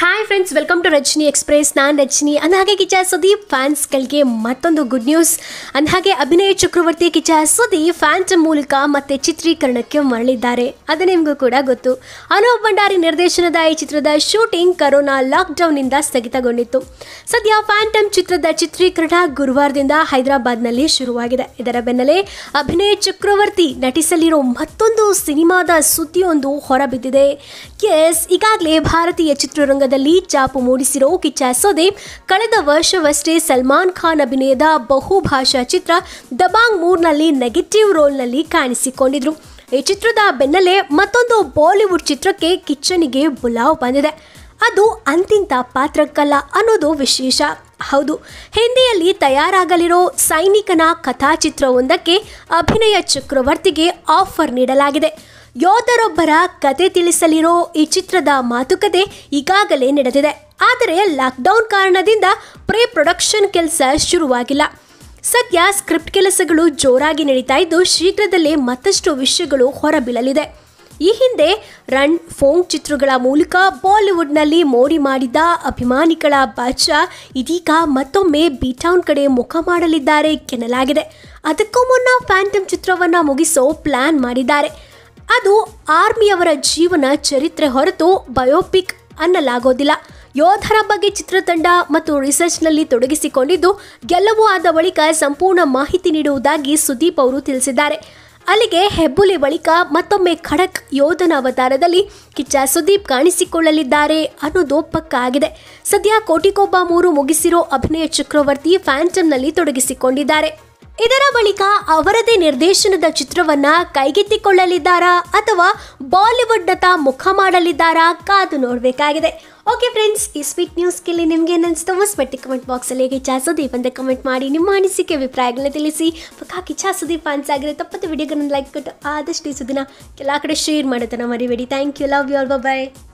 hi friends welcome to Rajini express ನಾನು ರಜನಿ ಅಂದಹಾಗೆ ಕಿಚ್ಚ ಸುದೀಪ್ ಫ್ಯಾನ್ಸ್ಗಳಿಗೆ ಮತ್ತೊಂದು ಗುಡ್ ನ್ಯೂಸ್ ಅಂದಹಾಗೆ ಅಭಿನಯ ಚಕ್ರವರ್ತಿ ಕಿಚ್ಚ ಸುದೀಪ್ ಫ್ಯಾನ್ಟಮ್ ಮೂಲಕ ಮತ್ತೆ ಚಿತ್ರೀಕರಣಕ್ಕೆ ಮರಳಿದ್ದಾರೆ ಅದು ನಿಮಗೂ ಕೂಡ ಗೊತ್ತು ಅನೂಪ್ ಭಂಡಾರಿ ನಿರ್ದೇಶನದ ಈ ಚಿತ್ರದ ಶೂಟಿಂಗ್ ಕರೋನಾ ಲಾಕ್ಡೌನ್ನಿಂದ ಸ್ಥಗಿತಗೊಂಡಿತ್ತು ಸದ್ಯ ಫ್ಯಾಂಟಮ್ ಚಿತ್ರದ ಚಿತ್ರೀಕರಣ ಗುರುವಾರದಿಂದ ಹೈದರಾಬಾದ್ನಲ್ಲಿ ಶುರುವಾಗಿದೆ ಇದರ ಬೆನ್ನಲ್ಲೇ ಅಭಿನಯ ಚಕ್ರವರ್ತಿ ನಟಿಸಲಿರೋ ಮತ್ತೊಂದು ಸಿನಿಮಾದ ಸುದ್ದಿಯೊಂದು ಹೊರಬಿದ್ದಿದೆ ಎಸ್ ಈಗಾಗಲೇ ಭಾರತೀಯ ಚಿತ್ರರಂಗದಲ್ಲಿ ಚಾಪು ಮೂಡಿಸಿರೋ ಕಿಚ್ಚ ಸುದೀಪ್ ಕಳೆದ ವರ್ಷವಷ್ಟೇ ಸಲ್ಮಾನ್ ಖಾನ್ ಅಭಿನಯದ ಬಹುಭಾಷಾ ಚಿತ್ರ ದಬಾಂಗ್ ಮೂರ್ನಲ್ಲಿ ನೆಗೆಟಿವ್ ರೋಲ್ನಲ್ಲಿ ಕಾಣಿಸಿಕೊಂಡಿದ್ರು ಈ ಚಿತ್ರದ ಬೆನ್ನಲ್ಲೇ ಮತ್ತೊಂದು ಬಾಲಿವುಡ್ ಚಿತ್ರಕ್ಕೆ ಕಿಚ್ಚನಿಗೆ ಬುಲಾವ್ ಬಂದಿದೆ ಅದು ಅಂತಿಂತ ಪಾತ್ರಕ್ಕಲ್ಲ ಅನ್ನೋದು ವಿಶೇಷ ಹೌದು ಹಿಂದಿಯಲ್ಲಿ ತಯಾರಾಗಲಿರೋ ಸೈನಿಕನ ಕಥಾಚಿತ್ರವೊಂದಕ್ಕೆ ಅಭಿನಯ ಚಕ್ರವರ್ತಿಗೆ ಆಫರ್ ನೀಡಲಾಗಿದೆ ಯೋಧರೊಬ್ಬರ ಕತೆ ತಿಳಿಸಲಿರೋ ಈ ಚಿತ್ರದ ಮಾತುಕತೆ ಈಗಾಗಲೇ ನಡೆದಿದೆ ಆದರೆ ಲಾಕ್ಡೌನ್ ಕಾರಣದಿಂದ ಪ್ರೀ ಪ್ರೊಡಕ್ಷನ್ ಕೆಲಸ ಶುರುವಾಗಿಲ್ಲ ಸದ್ಯ ಸ್ಕ್ರಿಪ್ಟ್ ಕೆಲಸಗಳು ಜೋರಾಗಿ ನಡೀತಾ ಇದ್ದು ಶೀಘ್ರದಲ್ಲೇ ಮತ್ತಷ್ಟು ವಿಷಯಗಳು ಹೊರಬೀಳಲಿದೆ ಈ ಹಿಂದೆ ರನ್ ಫೋಂಗ್ ಚಿತ್ರಗಳ ಮೂಲಕ ಬಾಲಿವುಡ್ನಲ್ಲಿ ಮೋಡಿ ಮಾಡಿದ್ದ ಅಭಿಮಾನಿಗಳ ಬಾಚ ಇದೀಗ ಮತ್ತೊಮ್ಮೆ ಬಿಟೌನ್ ಕಡೆ ಮುಖ ಮಾಡಲಿದ್ದಾರೆ ಕೆನ್ನಲಾಗಿದೆ ಅದಕ್ಕೂ ಮುನ್ನ ಫ್ಯಾಂಟಮ್ ಚಿತ್ರವನ್ನು ಮುಗಿಸೋ ಪ್ಲಾನ್ ಮಾಡಿದ್ದಾರೆ ಅದು ಆರ್ಮಿಯವರ ಜೀವನ ಚರಿತ್ರೆ ಹೊರತು ಬಯೋಪಿಕ್ ಅನ್ನಲಾಗೋದಿಲ್ಲ ಯೋಧರ ಬಗ್ಗೆ ಚಿತ್ರತಂಡ ಮತ್ತು ರಿಸರ್ಚ್ನಲ್ಲಿ ತೊಡಗಿಸಿಕೊಂಡಿದ್ದು ಗೆಲುವು ಆದ ಬಳಿಕ ಸಂಪೂರ್ಣ ಮಾಹಿತಿ ನೀಡುವುದಾಗಿ ಸುದೀಪ್ ಅವರು ತಿಳಿಸಿದ್ದಾರೆ ಅಲ್ಲಿಗೆ ಹೆಬ್ಬುಲಿ ಬಳಿಕ ಮತ್ತೊಮ್ಮೆ ಖಡಕ್ ಯೋಧನ ಅವತಾರದಲ್ಲಿ ಕಿಚ್ಚ ಸುದೀಪ್ ಕಾಣಿಸಿಕೊಳ್ಳಲಿದ್ದಾರೆ ಅನ್ನೋದು ಪಕ್ಕ ಆಗಿದೆ ಸದ್ಯ ಕೋಟಿಕೊಬ್ಬ ಮೂರು ಮುಗಿಸಿರೋ ಅಭಿನಯ ಚಕ್ರವರ್ತಿ ಫ್ಯಾಂಟಮ್ನಲ್ಲಿ ತೊಡಗಿಸಿಕೊಂಡಿದ್ದಾರೆ ಇದರ ಬಳಿಕ ಅವರದೇ ನಿರ್ದೇಶನದ ಚಿತ್ರವನ್ನ ಕೈಗೆತ್ತಿಕೊಳ್ಳಲಿದ್ದಾರಾ ಅಥವಾ ಬಾಲಿವುಡ್ನತ್ತ ಮುಖ ಮಾಡಲಿದ್ದಾರಾ ಕಾದು ನೋಡಬೇಕಾಗಿದೆ ಓಕೆ ಫ್ರೆಂಡ್ಸ್ ಈ ಸ್ವೀಟ್ ನ್ಯೂಸ್ಗೆಲ್ಲಿ ನಿಮ್ಗೆ ಏನಿಸ್ತು ಮಸ್ಪಟ್ಟಿ ಕಮೆಂಟ್ ಬಾಕ್ಸಲ್ಲಿ ಹೇಗೆ ಚಾ ಸುದೀಪ್ ಅಂತ ಕಮೆಂಟ್ ಮಾಡಿ ನಿಮ್ಮ ಅನಿಸಿಕೆ ಅಭಿಪ್ರಾಯಗಳನ್ನ ತಿಳಿಸಿ ಪಕ್ಕಾಕಿ ಚಾ ಸುದೀಪ್ ಫ್ಯಾನ್ಸ್ ಆಗಿರೋ ತಪ್ಪತ್ತು ವಿಡಿಯೋಗಳನ್ನ ಲೈಕ್ ಕೊಟ್ಟು ಆದಷ್ಟು ಈ ಸುದಿನ ಎಲ್ಲ ಕಡೆ ಶೇರ್ ಮಾಡೋದನ್ನ ಮರಿಬೇಡಿ thank you love you all bye